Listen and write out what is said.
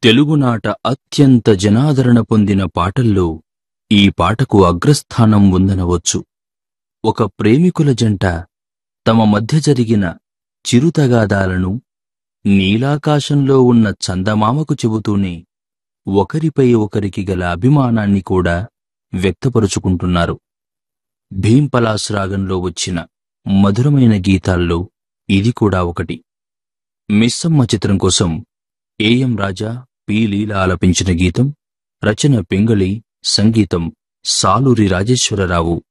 తెలుగునాట అత్యంత జనాదరణ పొందిన పాటల్లో ఈ పాటకు అగ్రస్థానం ఉందనవచ్చు ఒక ప్రేమికుల జంట తమ మధ్య జరిగిన చిరుతగాదాలను నీలాకాశంలో ఉన్న చందమామకు చెబుతూనే ఒకరిపై ఒకరికి గల అభిమానాన్ని కూడా వ్యక్తపరుచుకుంటున్నారు భీంపలాస్ రాగంలో వచ్చిన మధురమైన గీతాల్లో ఇది కూడా ఒకటి మిస్సమ్మ చిత్రం కోసం ఏఎం రాజా పి లీల ఆలపించిన గీతం రచన పింగళి సంగీతం సాలూరి రాజేశ్వరరావు